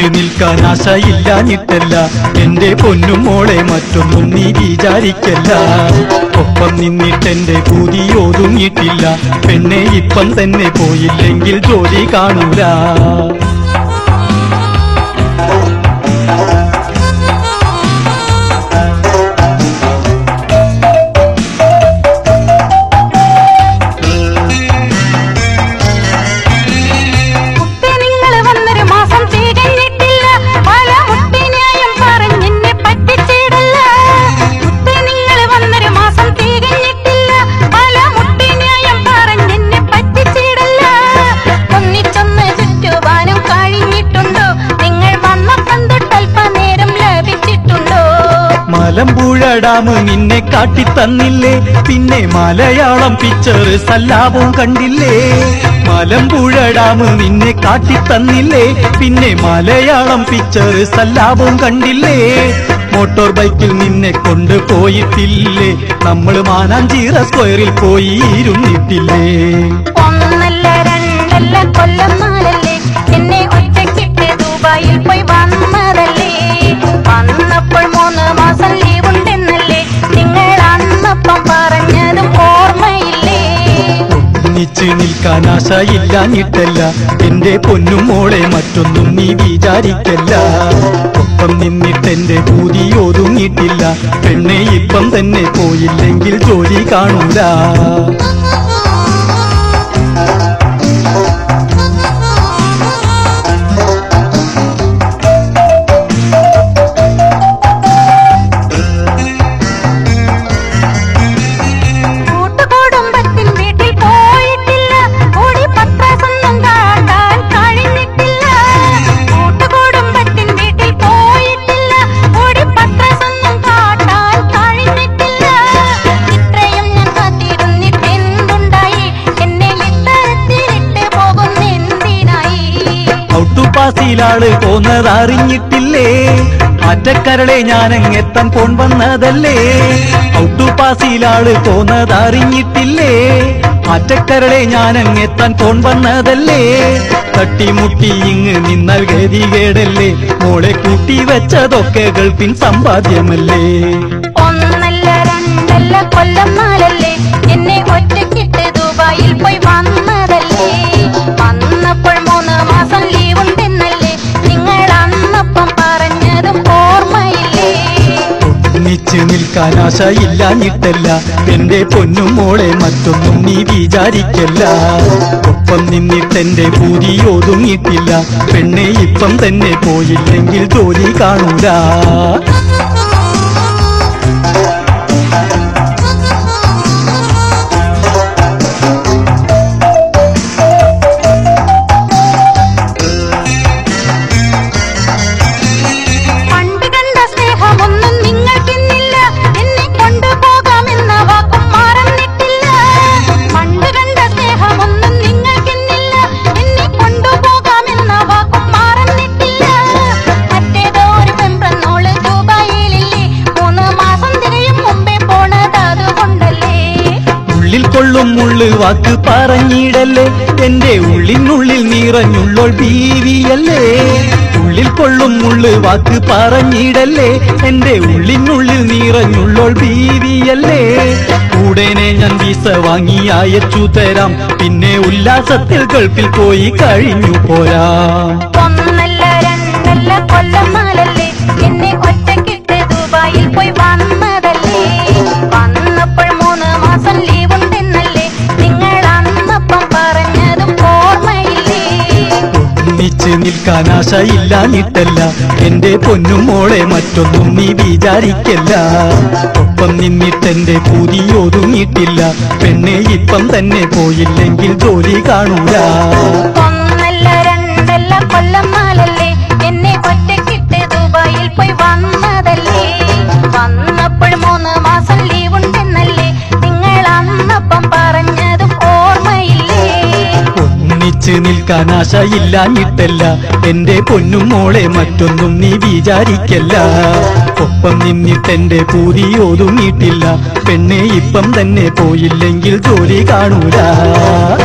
ഒന്നിച്ചു നിൽക്കാൻ ആശയില്ലാഞ്ഞിട്ടല്ല എന്റെ പൊന്നും മോളെ മറ്റൊന്നും നീ വിചാരിക്കല്ല ഒപ്പം നിന്നിട്ടെന്റെ കൂതി ഒതുങ്ങിയിട്ടില്ല പെണ്ണെ ഇപ്പം തന്നെ പോയില്ലെങ്കിൽ ജോലി കാണൂല മുത്തേ നിങ്ങള് വന്നൊരു മാസം തികഞ്ഞിട്ടില്ല പല മുട്ടിന്യായം പറഞ്ഞെന്നെ പറ്റിച്ചിടല്ല മുത്തേ നിങ്ങള് വന്നൊരു മാസം തികഞ്ഞിട്ടില്ല പല മുട്ടിന്യായം പറഞ്ഞെന്നെ പറ്റിച്ചിടല്ല ഒന്നിച്ചൊന്ന് ചുറ്റുവാനും കഴിഞ്ഞിട്ടുണ്ടോ നിങ്ങൾ വന്നപ്പം തൊട്ടല്പനേരം ലഭിച്ചിട്ടുണ്ടോ മലമ്പുഴ ഡാം നിന്നെ കാട്ടിത്തന്നില്ലേ പിന്നെ മലയാളം പിക്ചർ സല്ലാപവും കണ്ടില്ലേ മലമ്പുഴ ഡാം നിന്നെ കാട്ടിത്തന്നില്ലേ പിന്നെ മലയാളം പിക്ചർ സല്ലാപവും കണ്ടില്ലേ മോട്ടോർ ബൈക്കിൽ നിന്നെ കൊണ്ടുപോയിട്ടില്ലേ നമ്മൾ മാനാഞ്ചീറ സ്ക്വയറിൽ പോയി ഇരുന്നിട്ടില്ലേ ഒന്നല്ല രണ്ടല്ല കൊല്ലം നാലല്ലേ എന്നെ ഒറ്റക്കിട്ട് ദുബായിൽ പോയി വന്നതല്ലേ വന്നപ്പോൾ മൂന്ന് മാസം ലീവ് ഉണ്ടെന്നല്ലേ നിങ്ങൾ അന്നപ്പം പറഞ്ഞതും ഓർമ്മയില്ലേ ഒന്നിച്ച് നിൽക്കാൻ ആശയില്ലാഞ്ഞിട്ടല്ല എന്റെ പൊന്നും മോളെ മറ്റൊന്നും നീ വിചാരിക്കല്ല ഒപ്പം നിന്നിട്ടെന്റെ കൂതി ഒതുങ്ങിയിട്ടില്ല പെണ്ണെ ഇപ്പം തന്നെ പോയില്ലെങ്കിൽ ജോലി കാണൂല കൂട്ടുകുടുംബത്തിൻ വീട്ടിൽ പോയിട്ടില്ല കൂടി പത്രാസൊന്നും കാട്ടാൻ കഴിഞ്ഞിട്ടില്ല കൂട്ടുകുടുംബത്തിൻ വീട്ടിൽ പോയിട്ടില്ല കൂടി പത്രാസൊന്നും കാട്ടാൻ കഴിഞ്ഞിട്ടില്ല ഇത്രയും ഞാൻ കാത്തിരുന്നിട്ട് എന്തുണ്ടായി എന്നെ ഇത്തരത്തിലിട്ട് പോകുന്നെന്തിനായി ഔട്ടുപാസിയിലാള് പോന്നതറിഞ്ഞിട്ടില്ലേ ആറ്റക്കരളെ ഞാനങ്ങെത്താൻ പോൺ വന്നതല്ലേ ഔട്ടുപാസിയിലാള് പോന്നതറിഞ്ഞിട്ടില്ലേ ആറ്റക്കരളെ ഞാനങ്ങെത്താൻ പോൺ വന്നതല്ലേ തട്ടിമുട്ടി ഇങ്ങ് നിന്നാൽ ഗതികേടല്ലേ മോളെ കൂട്ടി വെച്ചതൊക്കെ ഗൾഫിൻ സമ്പാദ്യമല്ലേ ഒന്നല്ല രണ്ടല്ല കൊല്ലം നാലല്ലേ എന്നെ ഒറ്റക്കിട്ട് ദുബായിൽ പോയി വന്നതല്ലേ വന്നപ്പോൾ മൂന്ന് മാസം ലീവ് ഉണ്ടെന്നല്ലേ നിങ്ങൾ അന്നപ്പം പറഞ്ഞതും ഓർമ്മയില്ലേ ഒന്നിച്ച് നിൽക്കാൻ ആശയില്ലാഞ്ഞിട്ടല്ല എന്റെ പൊന്നും മോളെ മറ്റൊന്നും നീ വിചാരിക്കല്ല ഒപ്പം നിന്നിട്ടെന്റെ പൂതി ഒതുങ്ങിയിട്ടില്ല പെണ്ണെ ഇപ്പം തന്നെ പോയില്ലെങ്കിൽ ജോലി കാണൂല പണ്ട് കണ്ട സ്നേഹമൊന്നും നിങ്ങൾക്കിന്നില്ല എന്നെ കൊണ്ടുപോകാമെന്ന വാക്കും മറന്നിട്ടില്ല പണ്ട് കണ്ട സ്നേഹമൊന്നും നിങ്ങൾക്കിന്നില്ല എന്നെ കൊണ്ടുപോകാമെന്ന വാക്കും മറന്നിട്ടില്ല മറ്റേതോ ഒരു പെമ്പ്രന്നോള് ദുബായിലില്ലേ മൂന്ന് മാസം തികയും മുമ്പേ പോണത് അതുകൊണ്ടല്ലേ ഉള്ളിൽ കൊള്ളും മുള്ളു വാക്ക് പറഞ്ഞിടല്ലേ എന്റെ ഉള്ളിനുള്ളിൽ നിറഞ്ഞുള്ളോൾ ബീവിയല്ലേ ഉള്ളിൽ കൊള്ളും മുള്ളു വാക്ക് പറഞ്ഞിടല്ലേ എന്റെ ഉള്ളിനുള്ളിൽ നിറഞ്ഞുള്ളോൾ ബീവിയല്ലേ ഉടനെ ഞാൻ വീസ വാങ്ങി അയച്ചു തരാം പിന്നെ ഉല്ലാസത്തിൽ ഗൾഫിൽ പോയി കഴിഞ്ഞു പോരാ ഒന്നല്ല രണ്ടല്ല കൊല്ലം നാലല്ലേ എന്നെ ഒറ്റക്കിട്ട് ദുബായിൽ പോയി വന്നതല്ലേ വന്നപ്പോൾ മൂന്ന് മാസം ലീവ് ഉണ്ടെന്നല്ലേ നിങ്ങൾ അന്നപ്പം പറഞ്ഞതും ഓർമ്മയില്ലേ ഒന്നിച്ച് നിൽക്കാൻ ആശയില്ലാഞ്ഞിട്ടല്ല എന്റെ പൊന്നും മോളെ മറ്റൊന്നും നീ വിചാരിക്കല്ല ഒപ്പം നിന്നിട്ടെന്റെ പൂതി ഒതുങ്ങിയിട്ടില്ല പെണ്ണെ ഇപ്പം തന്നെ പോയില്ലെങ്കിൽ ജോലി കാണൂല ഒന്നല്ല രണ്ടല്ല കൊല്ലം നാലല്ലേ എന്നെ ഒറ്റക്കിട്ട് ദുബായിൽ പോയി വന്നതല്ലേ വന്നപ്പോൾ മൂന്ന് മാസം ലീവ് ഉണ്ടെന്നല്ലേ നിങ്ങൾ അന്നപ്പം പറഞ്ഞതും ഓർമ്മയില്ലേ ഒന്നിച്ച് നിൽക്കാൻ ആശയില്ലാഞ്ഞിട്ടല്ല എന്റെ പൊന്നും മോളെ മറ്റൊന്നും നീ വിചാരിക്കല്ല ഒപ്പം നിന്നിട്ടെന്റെ പൂതി ഒതുങ്ങിയിട്ടില്ല പെണ്ണെ ഇപ്പം തന്നെ പോയില്ലെങ്കിൽ ജോലി കാണൂല